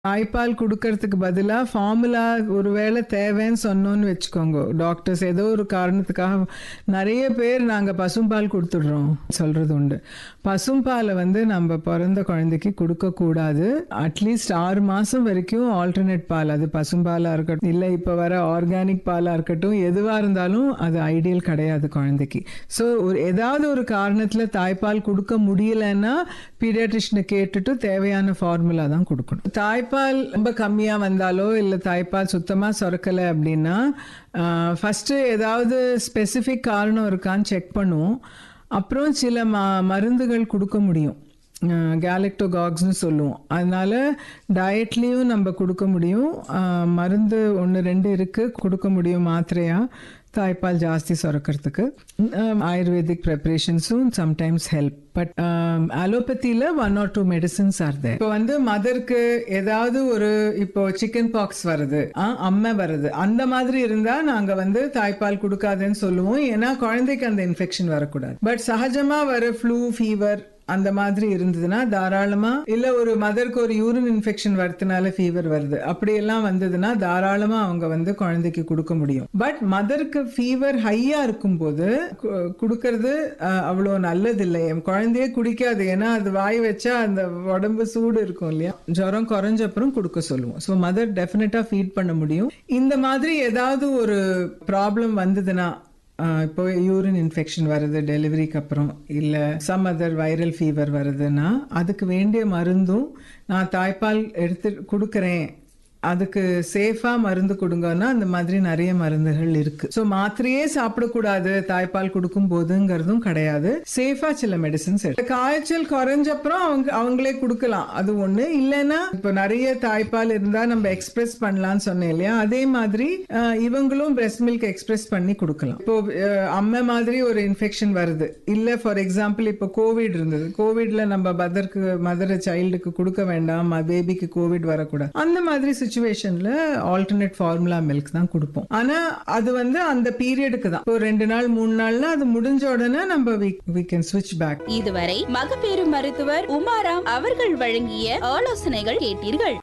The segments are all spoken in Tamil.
தாய்ப்பால் கொடுக்கறதுக்கு பதிலா ஃபார்முலா ஒருவேளை தேவைன்னு சொன்னோன்னு வச்சுக்கோங்க டாக்டர்ஸ் ஏதோ ஒரு காரணத்துக்காக நிறைய பேர் நாங்க பசும்பால் கொடுத்துடுறோம் சொல்றது உண்டு பசும்பாலை வந்து நம்ம பிறந்த குழந்தைக்கு கொடுக்க கூடாது அட்லீஸ்ட் ஆறு மாசம் வரைக்கும் ஆல்டர்னேட் பால் அது பசும்பாலா இருக்கட்டும் இல்ல இப்ப வர ஆர்கானிக் பாலா இருக்கட்டும் எதுவா இருந்தாலும் அது ஐடியல் கிடையாது குழந்தைக்கு ஸோ ஒரு ஏதாவது ஒரு காரணத்துல தாய்ப்பால் கொடுக்க முடியலன்னா பீடியாட்ரிஷனை கேட்டுட்டு தேவையான ஃபார்முலா தான் கொடுக்கணும் தாய்ப்பால் ரொம்ப கம்மியா வந்தாலோ இல்ல தாய்ப்பால் சுத்தமா சுரக்கல அப்படின்னா ஃபர்ஸ்ட் ஏதாவது ஸ்பெசிஃபிக் காரணம் இருக்கான்னு செக் பண்ணுவோம் அப்புறம் சில ம மருந்துகள் கொடுக்க முடியும் கேலக்டோகாக்ஸ்னு சொல்லுவோம் அதனால டயட்லேயும் நம்ம கொடுக்க முடியும் அஹ், மருந்து ஒன்று ரெண்டு இருக்குது கொடுக்க முடியும் மாத்திரையா தாய்ப்பால் ஜாஸ்தி சுரக்கிறதுக்கு ஆயுர்வேதிக் ப்ரிப்ரேஷன்ஸும் சம்டைம்ஸ் ஹெல்ப் பட் அலோபதியில் one or two medicines are there இப்போ வந்து மதருக்கு ஏதாவது ஒரு இப்போ சிக்கன் பாக்ஸ் வருது ஆ, அம்மை வருது அந்த மாதிரி இருந்தா நாங்க வந்து தாய்ப்பால் கொடுக்காதுன்னு சொல்லுவோம் ஏன்னா குழந்தைக்கு அந்த இன்ஃபெக்ஷன் வரக்கூடாது பட் சகஜமா வர ஃப்ளூ ஃபீவர் அந்த மாதிரி இருந்ததுன்னா தாராளமா இல்ல ஒரு மதருக்கு ஒரு யூரின் இன்ஃபெக்ஷன் வரதுனால ஃபீவர் வருது அப்படியெல்லாம் வந்ததுன்னா தாராளமா அவங்க வந்து குழந்தைக்கு கொடுக்க முடியும் பட் மதருக்கு ஃபீவர் ஹையா இருக்கும்போது கு- கொடுக்கறது அஹ், அவ்வளோ நல்லது இல்லை என் குழந்தையே குடிக்காது ஏன்னா அது வாய் வச்சா அந்த உடம்பு சூடு இருக்கும் இல்லையா ஜுரம் குறைஞ்ச அப்புறம் கொடுக்க சொல்லுவோம் ஸோ மதர் டெஃபினட்டா ஃபீட் பண்ண முடியும் இந்த மாதிரி ஏதாவது ஒரு ப்ராப்ளம் வந்ததுன்னா ஆஹ் இப்போ யூரின் இன்ஃபெக்ஷன் வருது டெலிவரிக்கு அப்புறம் இல்லை சம் அதர் வைரல் ஃபீவர் வருதுன்னா அதுக்கு வேண்டிய மருந்தும் நான் தாய்ப்பால் எடுத்து கொடுக்குறேன் அதுக்கு சேஃபா மருந்து கொடுங்கன்னா அந்த மாதிரி நிறைய மருந்துகள் இருக்கு ஸோ மாத்திரையே சாப்பிடக்கூடாது தாய்ப்பால் கொடுக்கும் போதுங்கிறதும் கிடையாது சேஃபா சில மெடிசன்ஸ் எடுத்து காய்ச்சல் குறைஞ்ச அப்புறம் அவங்க அவங்களே கொடுக்கலாம் அது ஒண்ணு இல்லைன்னா இப்போ நிறைய தாய்ப்பால் இருந்தா நம்ம எக்ஸ்பிரஸ் பண்ணலாம்னு சொன்னேன் இல்லையா அதே மாதிரி அஹ், இவங்களும் பிரஸ்ட் மில்க் எக்ஸ்பிரஸ் பண்ணி கொடுக்கலாம் இப்போ அஹ், அம்மை மாதிரி ஒரு இன்ஃபெக்ஷன் வருது இல்ல ஃபார் எக்ஸாம்பிள் இப்போ கோவிட் இருந்தது கோவிட்ல நம்ம மதருக்கு மதர் சைல்டுக்கு கொடுக்க வேண்டாம் பேபிக்கு கோவிட் வரக்கூடாது அந்த மாதிரி சுச்சுவேஷன்ல ஆல்டர்னேட் ஃபார்முலா மில்க் தான் கொடுப்போம் ஆனா அது வந்து அந்த பீரியடுக்கு தான் இப்போ ரெண்டு நாள் மூணு நாள்னா அது முடிஞ்ச உடனே நம்ம வி கேன் ஸ்விட்ச் பேக் இதுவரை மகப்பேறு மருத்துவர் உமாராம் அவர்கள் வழங்கிய ஆலோசனைகள் கேட்டீர்கள்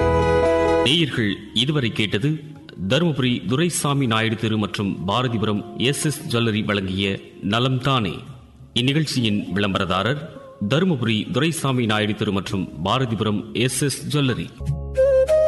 நேயர்கள் இதுவரை கேட்டது தருமபுரி துரைசாமி நாயுடு தெரு மற்றும் பாரதிபுரம் எஸ் எஸ் ஜுவல்லரி வழங்கிய நலம் தானே இந்நிகழ்ச்சியின் விளம்பரதாரர் தருமபுரி துரைசாமி நாயுடு தெரு மற்றும் பாரதிபுரம் எஸ் எஸ் ஜுவல்லரி